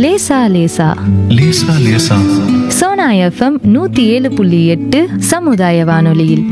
லேசா லேசா லேசா லேசா சோனா எஃப்எம் நூத்தி ஏழு புள்ளி எட்டு சமுதாய வானொலியில்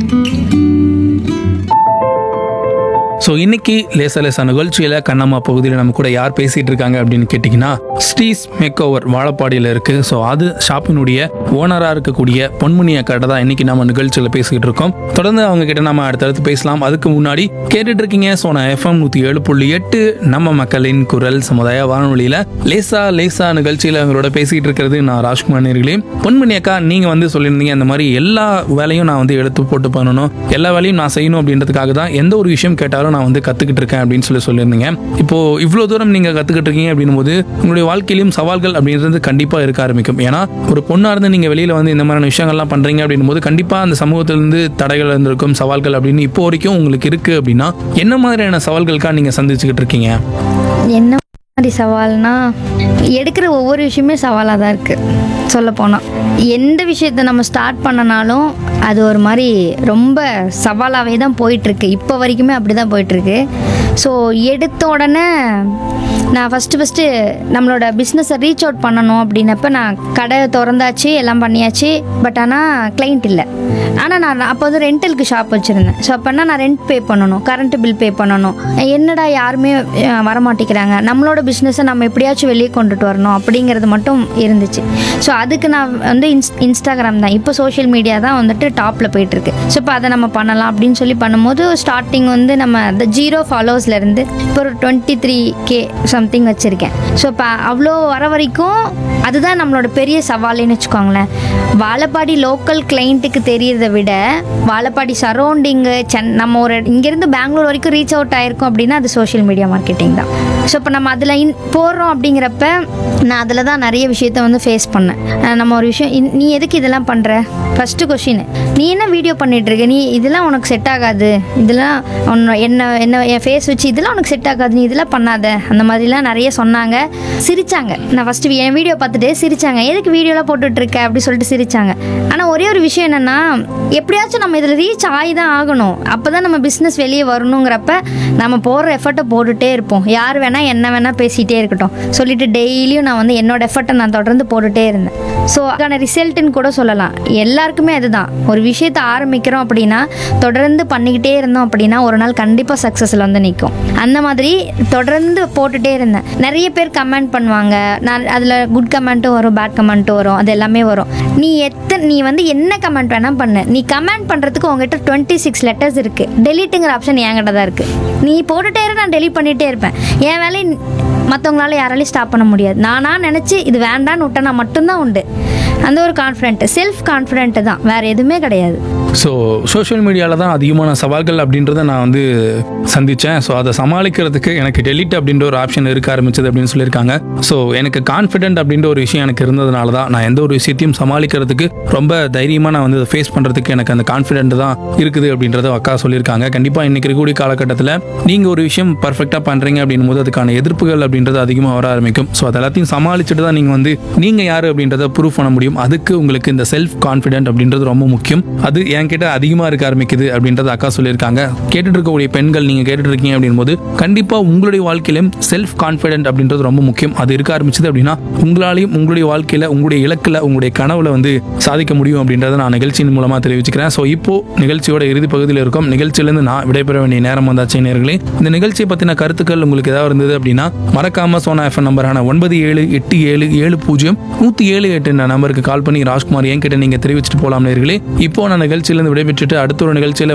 ஸோ இன்னைக்கு லேச லேசா நிகழ்ச்சியில் கண்ணம்மா பகுதியில் நம்ம கூட யார் பேசிட்டு இருக்காங்க அப்படின்னு கேட்டிங்கன்னா ஸ்டீஸ் மேக் ஓவர் வாழப்பாடியில் இருக்கு ஸோ அது ஷாப்பினுடைய ஓனராக இருக்கக்கூடிய பொன்முனி அக்காட்ட தான் இன்னைக்கு நம்ம நிகழ்ச்சியில் பேசிக்கிட்டு இருக்கோம் தொடர்ந்து அவங்க கிட்ட நம்ம அடுத்தடுத்து பேசலாம் அதுக்கு முன்னாடி கேட்டுட்டு இருக்கீங்க ஸோ நான் எஃப்எம் நூற்றி ஏழு புள்ளி எட்டு நம்ம மக்களின் குரல் சமுதாய வானொலியில் லேசா லேசா நிகழ்ச்சியில் அவங்களோட பேசிக்கிட்டு இருக்கிறது நான் ராஜ்குமார் நேர்களே பொன்முனி அக்கா நீங்கள் வந்து சொல்லியிருந்தீங்க இந்த மாதிரி எல்லா வேலையும் நான் வந்து எடுத்து போட்டு பண்ணணும் எல்லா வேலையும் நான் செய்யணும் அப்படின்றதுக்காக தான் எந்த ஒரு விஷயம் கேட்டாலும் நான் வந்து கற்றுக்கிட்டு இருக்கேன் அப்படின்னு சொல்லி சொல்லியிருந்தீங்க இப்போ இவ்வளோ தூரம் நீங்கள் கற்றுக்கிட்டு இருக்கீங்க அப்படின்னும் போது உங்களுடைய வாழ்க்கையிலும் சவால்கள் அப்படின்றது கண்டிப்பாக இருக்க ஆரம்பிக்கும் ஏன்னா ஒரு பொண்ணாக இருந்து நீங்கள் வெளியில் வந்து இந்த மாதிரியான விஷயங்கள்லாம் பண்ணுறீங்க அப்படின்னும் போது கண்டிப்பாக அந்த சமூகத்திலிருந்து தடைகள் இருந்திருக்கும் சவால்கள் அப்படின்னு இப்போ வரைக்கும் உங்களுக்கு இருக்குது அப்படின்னா என்ன மாதிரியான சவால்களுக்காக நீங்கள் சந்திச்சுக்கிட்டு இருக்கீங்க என்ன மாதிரி சவால்னா எடுக்கிற ஒவ்வொரு விஷயமே சவாலாக தான் இருக்குது சொல்லப்போனால் எந்த விஷயத்தை நம்ம ஸ்டார்ட் பண்ணனாலும் அது ஒரு மாதிரி ரொம்ப சவாலாகவே தான் போயிட்டுருக்கு இப்போ வரைக்குமே அப்படி தான் போயிட்டுருக்கு ஸோ எடுத்த உடனே நான் ஃபஸ்ட்டு ஃபஸ்ட்டு நம்மளோட பிஸ்னஸை ரீச் அவுட் பண்ணணும் அப்படின்னப்ப நான் கடை திறந்தாச்சு எல்லாம் பண்ணியாச்சு பட் ஆனால் கிளைண்ட் இல்லை ஆனால் நான் அப்போ வந்து ரெண்டலுக்கு ஷாப் வச்சுருந்தேன் ஸோ அப்போனா நான் ரெண்ட் பே பண்ணணும் கரண்ட் பில் பே பண்ணணும் என்னடா யாருமே அஹ், வரமாட்டேங்கிறாங்க நம்மளோட பிஸ்னஸை நம்ம எப்படியாச்சும் வெளியே கொண்டுட்டு வரணும் அப்படிங்கிறது மட்டும் இருந்துச்சு ஸோ அதுக்கு நான் வந்து இன்ஸ் இன்ஸ்டாகிராம் தான் இப்போ சோஷியல் மீடியா தான் வந்துட்டு டாப்பில் போயிட்டுருக்கு ஸோ இப்போ அதை நம்ம பண்ணலாம் அப்படின்னு சொல்லி பண்ணும்போது ஸ்டார்டிங் வந்து நம்ம இந்த ஜீரோ ஃபாலோவர்ஸ்லேருந்து இப்போ ஒரு டுவெண்ட்டி த்ரீ கே சம்திங் வச்சுருக்கேன் ஸோ இப்போ அவ்வளோ வர வரைக்கும் அதுதான் நம்மளோட பெரிய சவால்னு வச்சுக்கோங்களேன் வாழப்பாடி லோக்கல் கிளைண்ட்டுக்கு தெரியறதை விட வாழப்பாடி சரௌண்டிங்கு சென் நம்ம ஒரு இங்கேருந்து பெங்களூர் வரைக்கும் ரீச் அவுட் ஆயிருக்கோம் அப்படின்னா அது சோஷியல் மீடியா மார்க்கெட்டிங் தான் ஸோ இப்போ நம்ம அதில் இன் போடுறோம் அப்படிங்கிறப்ப நான் அதில் தான் நிறைய விஷயத்த வந்து ஃபேஸ் பண்ணேன் அஹ் நம்ம ஒரு விஷயம் இன்- நீ எதுக்கு இதெல்லாம் பண்ணுற ஃபஸ்ட்டு கொஷின் நீ என்ன வீடியோ பண்ணிட்டு இருக்க நீ இதெல்லாம் உனக்கு செட் ஆகாது இதெல்லாம் உன்ன என்ன என்ன என் ஃபேஸ் வச்சு இதெல்லாம் உனக்கு செட் ஆகாது நீ இதெல்லாம் பண்ணாத அந்த மாதிரிலாம் நிறைய சொன்னாங்க சிரிச்சாங்க நான் ஃபஸ்ட்டு என் வீடியோ பார்த்துட்டு சிரிச்சாங்க எதுக்கு வீடியோலாம் போட்டுட்டு இருக்க அப்படி சொல்லிட்டு சிரிச்சாங்க ஆனால் ஒரே ஒரு விஷயம் என்னென்னா எப்படியாச்சும் நம்ம இதில் ரீச் ஆகி தான் ஆகணும் அப்போ தான் நம்ம பிஸ்னஸ் வெளியே வரணுங்கிறப்ப நம்ம போடுற எஃபர்ட்டை போட்டுகிட்டே இருப்போம் யார் வேணால் என்ன வேணால் பேசிகிட்டே இருக்கட்டும் சொல்லிட்டு டெய்லியும் நான் வந்து என்னோட எஃபர்ட்டை நான் தொடர்ந்து போட்டுகிட்டே இருந்தேன் ஸோ அதுக்கான ரிசல்ட்டுன்னு கூட சொல்லலாம் எல்லாருக்குமே அதுதான் ஒரு விஷயத்தை ஆரம்பிக்கிறோம் அப்படின்னா தொடர்ந்து பண்ணிக்கிட்டே இருந்தோம் அப்படின்னா ஒரு நாள் கண்டிப்பாக சக்ஸஸில் வந்து நிற்கும் அந்த மாதிரி தொடர்ந்து போட்டுகிட்டே இருந்தேன் நிறைய பேர் கமெண்ட் பண்ணுவாங்க நான் அதில் குட் கமெண்ட்டும் வரும் பேட் கமெண்ட்டும் வரும் அது எல்லாமே வரும் நீ எத்தனை நீ வந்து என்ன கமெண்ட் வேணால் பண்ணு நீ கமெண்ட் பண்ணுறதுக்கு உங்ககிட்ட டுவெண்ட்டி சிக்ஸ் லெட்டர்ஸ் இருக்குது டெலிட்டுங்கிற ஆப்ஷன் என்கிட்ட தான் இருக்குது நீ போட்டுட்டே இரு நான் டெலிட் பண்ணிகிட்டே இருப்பேன் என் வேலையை மற்றவங்களால யாராலையும் ஸ்டாப் பண்ண முடியாது நானாக நினச்சி இது வேண்டான்னு விட்டேன்னா மட்டும்தான் உண்டு அந்த ஒரு கான்ஃபிடென்ட் செல்ஃப் கான்ஃபிடென்ட் தான் வேறு எதுவுமே கிடையாது ஸோ சோஷியல் மீடியாவில் தான் அதிகமான சவால்கள் அப்படின்றத நான் வந்து சந்தித்தேன் ஸோ அதை சமாளிக்கிறதுக்கு எனக்கு டெலிட் அப்படின்ற ஒரு ஆப்ஷன் இருக்க ஆரம்பிச்சது அப்படின்னு சொல்லியிருக்காங்க ஸோ எனக்கு கான்ஃபிடென்ட் அப்படின்ற ஒரு விஷயம் எனக்கு இருந்ததுனால தான் நான் எந்த ஒரு விஷயத்தையும் சமாளிக்கிறதுக்கு ரொம்ப தைரியமாக நான் வந்து ஃபேஸ் பண்ணுறதுக்கு எனக்கு அந்த கான்ஃபிடென்ட் தான் இருக்குது அப்படின்றத அக்கா சொல்லியிருக்காங்க கண்டிப்பாக இன்னைக்கு இருக்கக்கூடிய காலகட்டத்தில் நீங்கள் ஒரு விஷயம் பர்ஃபெக்டாக பண்ணுறீங்க அப்படின்னும் போது அதுக்கான எதிர்ப்புகள் அப்படின்றது அதிகமாக வர ஆரம்பிக்கும் ஸோ அது எல்லாத்தையும் சமாளிச்சுட்டு தான் நீங்கள் வந்து நீங்கள் யார் அப்படின்றத ப்ரூவ் பண்ண முடியும் அதுக்கு உங்களுக்கு இந்த செல்ஃப் கான்ஃபிடென்ட் அப்படின்றது ரொம்ப முக்கியம் அது என்கிட்ட அதிகமாக இருக்க ஆரம்பிக்குது அப்படின்றத அக்கா சொல்லியிருக்காங்க கேட்டுட்டு இருக்கக்கூடிய பெண்கள் நீங்கள் கேட்டுட்டு இருக்கீங்க அப்படின் போது கண்டிப்பாக உங்களுடைய வாழ்க்கையிலும் செல்ஃப் கான்ஃபிடென்ட் அப்படின்றது ரொம்ப முக்கியம் அது இருக்க ஆரம்பிச்சது அப்படின்னா உங்களாலையும் உங்களுடைய வாழ்க்கையில் உங்களுடைய இலக்கில் உங்களுடைய கனவுல வந்து சாதிக்க முடியும் அப்படின்றத நான் நிகழ்ச்சியின் மூலமாக தெரிவிச்சுக்கிறேன் ஸோ இப்போ நிகழ்ச்சியோட இறுதி பகுதியில் இருக்கும் நிகழ்ச்சியிலேருந்து நான் விடைபெற வேண்டிய நேரம் வந்தாச்சு நேர்களே இந்த நிகழ்ச்சியை பற்றின கருத்துக்கள் உங்களுக்கு ஏதாவது இருந்தது அப்படின்னா மறக்காம சோனா எஃப்எம் நம்பரான ஒன்பது ஏழு எட்டு ஏழு ஏழு பூஜ்ஜியம் நூற்றி ஏழு எட்டு நம்பருக்கு கால் பண்ணி ராஜ்குமார் என்கிட்ட நீங்கள் தெரிவிச்சிட்டு போகலாம் நேர்களே இப்போ நான் நிகழ்ச்சியிலேருந்து விடைபெற்றுட்டு அடுத்த ஒரு நிகழ்ச்சியில்